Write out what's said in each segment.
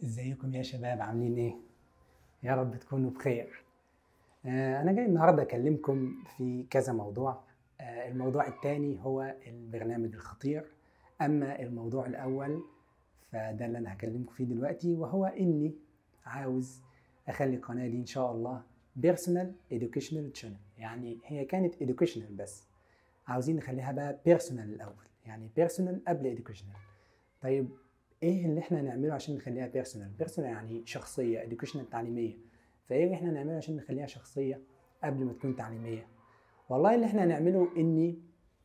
ازيكم يا شباب عاملين ايه؟ يا رب تكونوا بخير. آه، أنا جاي النهاردة أكلمكم في كذا موضوع. آه، الموضوع الثاني هو البرنامج الخطير. أما الموضوع الأول فده اللي أنا هكلمكم فيه دلوقتي وهو إني عاوز أخلي القناة دي إن شاء الله بيرسونال educational channel يعني هي كانت educational بس عاوزين نخليها بقى بيرسونال الأول يعني بيرسونال قبل educational. طيب ايه اللي احنا نعمله عشان نخليها بيرسونال بيرسونال يعني شخصيه اديوكيشنال تعليميه فايه اللي احنا نعمله عشان نخليها شخصيه قبل ما تكون تعليميه والله اللي احنا هنعمله اني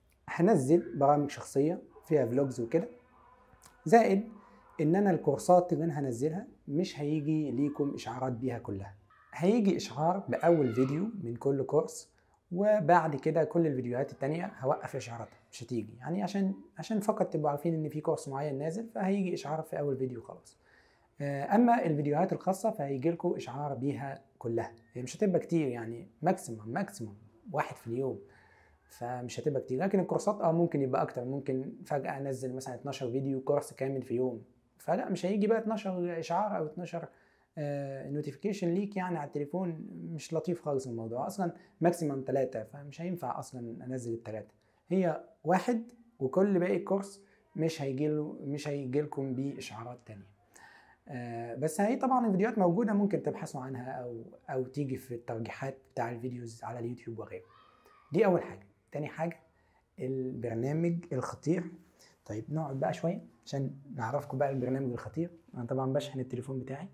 هنزل برامج شخصيه فيها فلوجز وكده زائد ان انا الكورسات اللي انا هنزلها مش هيجي ليكم اشعارات بيها كلها هيجي اشعار باول فيديو من كل كورس وبعد كده كل الفيديوهات التانية هوقف اشعاراتها مش هتيجي يعني عشان عشان فقط تبقوا عارفين ان في كورس معين نازل فهيجي اشعار في اول فيديو خلاص اما الفيديوهات الخاصة فهيجي لكم اشعار بيها كلها هي مش هتبقى كتير يعني ماكسيموم ماكسيموم واحد في اليوم فمش هتبقى كتير لكن الكورسات اه ممكن يبقى اكتر ممكن فجأة انزل مثلا 12 فيديو كورس كامل في يوم فلا مش هيجي بقى 12 اشعار او 12 نوتيفيكيشن ليك يعني على التليفون مش لطيف خالص الموضوع اصلا ماكسيمم ثلاثة فمش هينفع اصلا انزل الثلاثة هي واحد وكل باقي الكورس مش هيجي له مش هيجي لكم بيه اشعارات تانية آه بس هي طبعا الفيديوهات موجودة ممكن تبحثوا عنها او او تيجي في الترجيحات بتاع الفيديوز على اليوتيوب وغيره دي اول حاجة تاني حاجة البرنامج الخطير طيب نقعد بقى شوية عشان نعرفكم بقى البرنامج الخطير انا طبعا بشحن التليفون بتاعي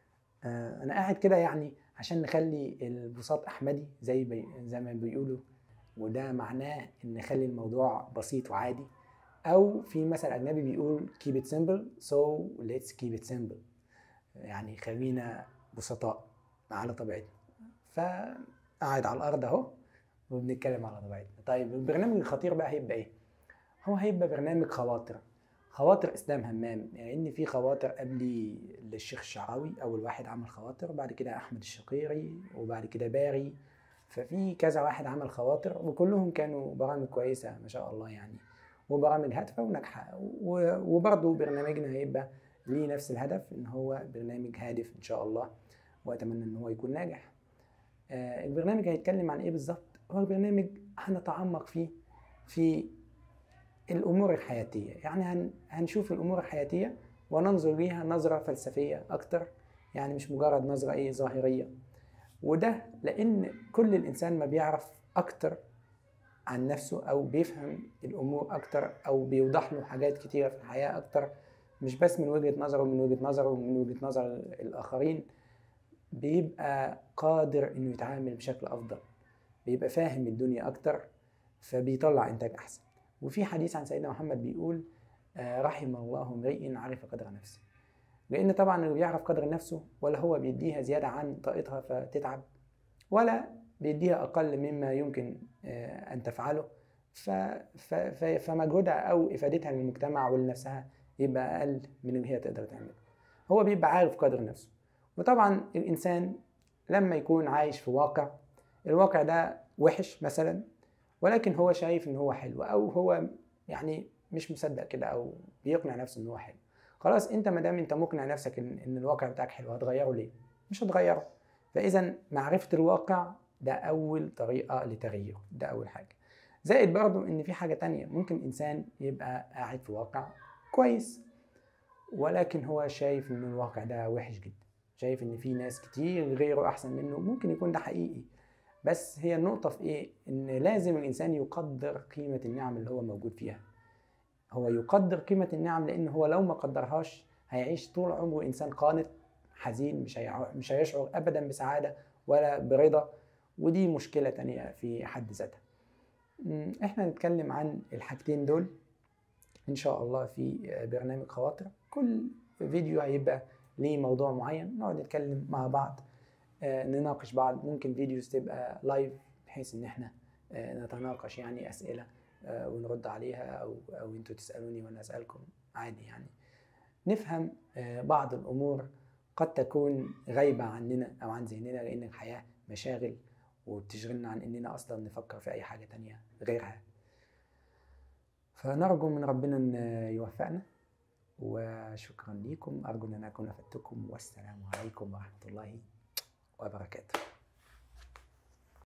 آه انا قاعد كده يعني عشان نخلي البساط احمدي زي بي زي ما بيقولوا وده معناه ان نخلي الموضوع بسيط وعادي او في مثل اجنبي بيقول keep it simple so let's keep it simple يعني خلينا بسطاء على طبيعتنا فقاعد على الارض اهو وبنتكلم على طبيعتنا طيب البرنامج الخطير بقى هيبقى ايه هو هيبقى برنامج خواطر خواطر اسلام همام لان يعني في خواطر قبلي للشيخ الشعراوي اول واحد عمل خواطر وبعد كده احمد الشقيري وبعد كده باري ففي كذا واحد عمل خواطر وكلهم كانوا برامج كويسه ما شاء الله يعني وبرامج هادفه وناجحه وبرضه برنامجنا هيبقى ليه نفس الهدف ان هو برنامج هادف ان شاء الله واتمنى ان هو يكون ناجح آه البرنامج هيتكلم عن ايه بالظبط هو البرنامج هنتعمق فيه في الامور الحياتيه يعني هنشوف الامور الحياتيه وننظر ليها نظره فلسفيه اكتر يعني مش مجرد نظره ايه ظاهريه وده لان كل الانسان ما بيعرف اكتر عن نفسه او بيفهم الامور اكتر او بيوضح له حاجات كتيره في الحياه اكتر مش بس من وجهه نظره ومن وجهه نظره ومن وجهه نظر الاخرين بيبقى قادر انه يتعامل بشكل افضل بيبقى فاهم الدنيا اكتر فبيطلع انتاج احسن وفي حديث عن سيدنا محمد بيقول آه رحم الله امرئ عرف قدر نفسه لان طبعا اللي بيعرف قدر نفسه ولا هو بيديها زياده عن طاقتها فتتعب ولا بيديها اقل مما يمكن آه ان تفعله فمجهودها او افادتها للمجتمع ولنفسها يبقى اقل من اللي هي تقدر تعمله هو بيبقى عارف قدر نفسه وطبعا الانسان لما يكون عايش في واقع الواقع ده وحش مثلا ولكن هو شايف ان هو حلو او هو يعني مش مصدق كده او بيقنع نفسه ان هو حلو خلاص انت ما دام انت مقنع نفسك ان, إن الواقع بتاعك حلو هتغيره ليه مش هتغيره فاذا معرفه الواقع ده اول طريقه لتغييره ده اول حاجه زائد برضو ان في حاجه تانية ممكن انسان يبقى قاعد في واقع كويس ولكن هو شايف ان الواقع ده وحش جدا شايف ان في ناس كتير غيره احسن منه ممكن يكون ده حقيقي بس هي النقطة في إيه؟ إن لازم الإنسان يقدر قيمة النعم اللي هو موجود فيها. هو يقدر قيمة النعم لأن هو لو ما قدرهاش هيعيش طول عمره إنسان قانط حزين مش مش هيشعر أبدا بسعادة ولا برضا ودي مشكلة تانية في حد ذاتها. إحنا نتكلم عن الحاجتين دول إن شاء الله في برنامج خواطر كل فيديو هيبقى ليه موضوع معين نقعد نتكلم مع بعض نناقش بعض ممكن فيديوز تبقى لايف بحيث ان احنا نتناقش يعني اسئله ونرد عليها او او انتوا تسالوني وانا اسالكم عادي يعني نفهم بعض الامور قد تكون غايبه عننا او عن ذهننا لان الحياه مشاغل وبتشغلنا عن اننا اصلا نفكر في اي حاجه تانية غيرها فنرجو من ربنا ان يوفقنا وشكرا لكم ارجو ان انا اكون افدتكم والسلام عليكم ورحمه الله